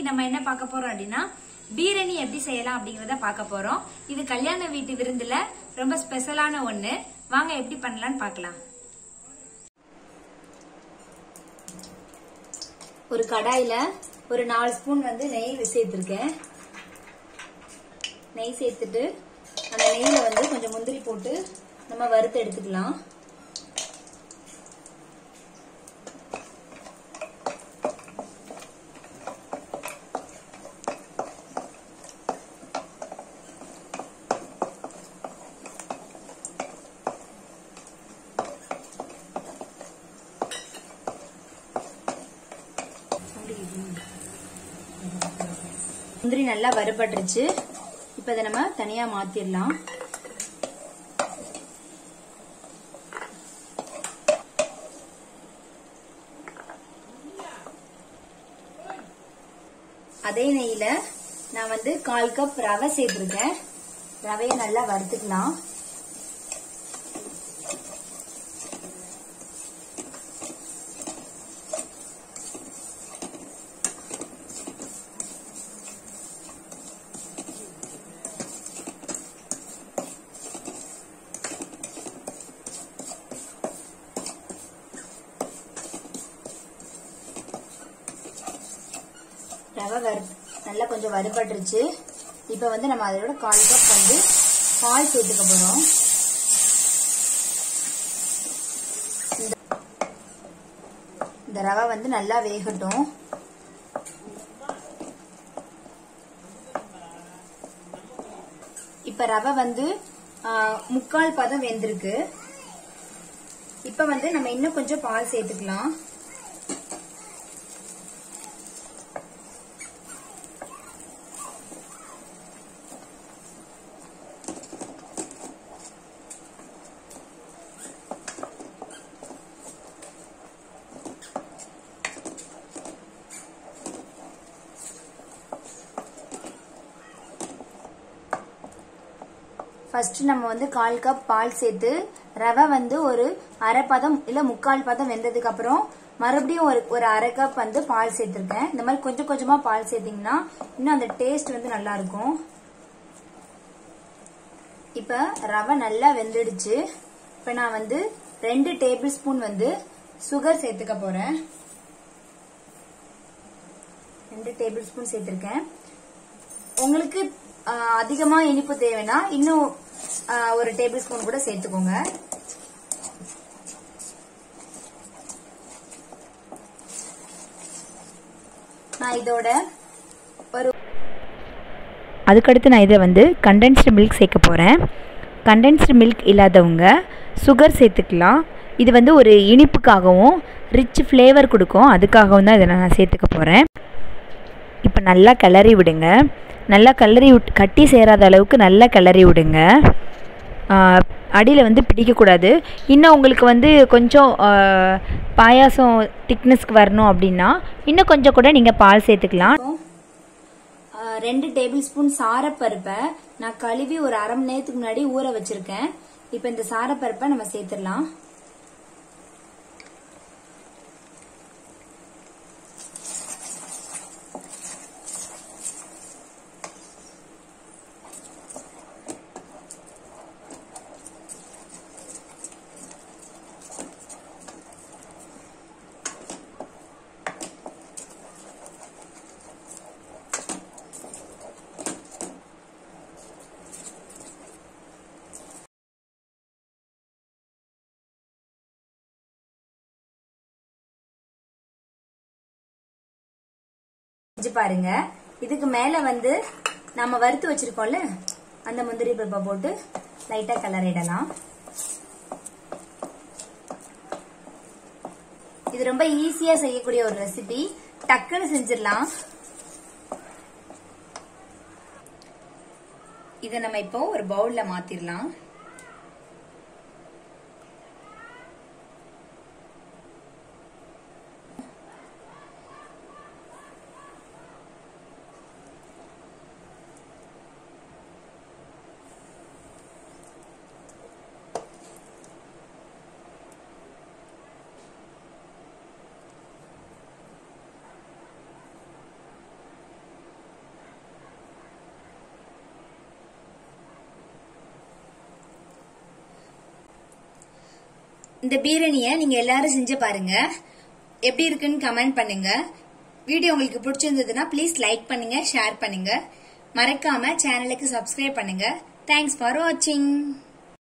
நம்ம என்ன பார்க்க போறோம் அப்படின்னா பீரணி எப்படி செய்யலாம் அப்படிங்கறத பார்க்க போறோம் இது கல்யாண வீட்டு விருந்துல ரொம்ப ஸ்பெஷலான ஒண்ணு வாங்க எப்படி பண்ணலாம்னு பார்க்கலாம் ஒரு கடாயில ஒரு நாலு ஸ்பூன் வந்து நெய் சேர்த்திருக்கேன் நெய் சேர்த்துட்டு அந்த நெய்யில வந்து கொஞ்சம் முந்திரி போட்டு நம்ம வறுத்து எடுத்துக்கலாம் முந்திரி நல்லா வறுபட்டுருச்சு இப்ப இதை நம்ம தனியா மாத்திரலாம் அதே நெய்யில நான் வந்து கால் கப் ரவை சேர்த்திருக்கேன் ரவையை நல்லா வறுத்துக்கலாம் ரவை வறு நல்லா கொஞ்சம் வறுபட்டுருச்சு இப்போ வந்து நம்ம அதோட கால் கப் வந்து பால் சேர்த்துக்க போறோம் இந்த ரவை வந்து நல்லா வேகட்டும் இப்ப ரவை வந்து முக்கால் பதம் வெந்திருக்கு இப்ப வந்து நம்ம இன்னும் கொஞ்சம் பால் சேர்த்துக்கலாம் ஃபர்ஸ்ட் நம்ம வந்து கால் கப் பால் சேர்த்து ரவை வந்து ஒரு அரை பதம் இல்ல முக்கால் பதம் வெந்ததுக்கு அப்புறம் மறுபடியும் ஒரு ஒரு அரை கப் வந்து பால் சேர்த்திருக்கேன் இந்த மாதிரி கொஞ்சம் கொஞ்சமா பால் சேர்த்தீங்கன்னா இன்னும் அந்த டேஸ்ட் வந்து நல்லா இருக்கும் இப்ப ரவை நல்லா வெந்துடுச்சு இப்ப நான் வந்து ரெண்டு டேபிள் ஸ்பூன் வந்து சுகர் சேர்த்துக்க போறேன் ரெண்டு டேபிள் ஸ்பூன் சேர்த்திருக்கேன் உங்களுக்கு அதிகமா இனிப்பு தேவைன்னா இன்னும் ஒரு டேபிள் ஸ்பூன் கூட சேர்த்துக்கோங்க நான் இதோட ஒரு அதுக்கடுத்து நான் இதை வந்து கண்டென்ஸ்டு மில்க் சேர்க்க போகிறேன் கண்டென்ஸ்டு மில்க் இல்லாதவங்க சுகர் சேர்த்துக்கலாம் இது வந்து ஒரு இனிப்புக்காகவும் ரிச் ஃப்ளேவர் கொடுக்கும் அதுக்காகவும் தான் இதை நான் சேர்த்துக்க போகிறேன் இப்போ நல்லா கிளறி விடுங்க நல்லா கிளறி விட் கட்டி சேராத அளவுக்கு நல்லா கிளறி விடுங்க அடியில் வந்து பிடிக்கக்கூடாது இன்னும் உங்களுக்கு வந்து கொஞ்சம் பாயாசம் திக்னஸ்க்கு வரணும் அப்படின்னா இன்னும் கொஞ்சம் கூட நீங்கள் பால் சேர்த்துக்கலாம் ரெண்டு டேபிள் ஸ்பூன் சாரப்பருப்பை நான் கழுவி ஒரு அரை மணி நேரத்துக்கு முன்னாடி ஊற வச்சிருக்கேன் இப்போ இந்த சாரப்பருப்பை நம்ம சேர்த்துடலாம் பாருங்க இதுக்கு மேல வந்து நம்ம வறுத்து வச்சிருக்கோம்ல அந்த முந்திரி பருப்பை போட்டு லைட்டா கலரிடலாம் இது ரொம்ப ஈஸியா செய்யக்கூடிய ஒரு ரெசிபி டக்குன்னு செஞ்சிடலாம் இதை நம்ம இப்போ ஒரு பவுல்ல மாத்திரலாம் இந்த பீரணியை நீங்க எல்லாரும் செஞ்சு பாருங்க எப்படி இருக்குன்னு கமெண்ட் பண்ணுங்க வீடியோ உங்களுக்கு பிடிச்சிருந்ததுன்னா ப்ளீஸ் லைக் பண்ணுங்க ஷேர் பண்ணுங்க மறக்காம சேனலுக்கு சப்ஸ்கிரைப் பண்ணுங்க தேங்க்ஸ் ஃபார் வாட்சிங்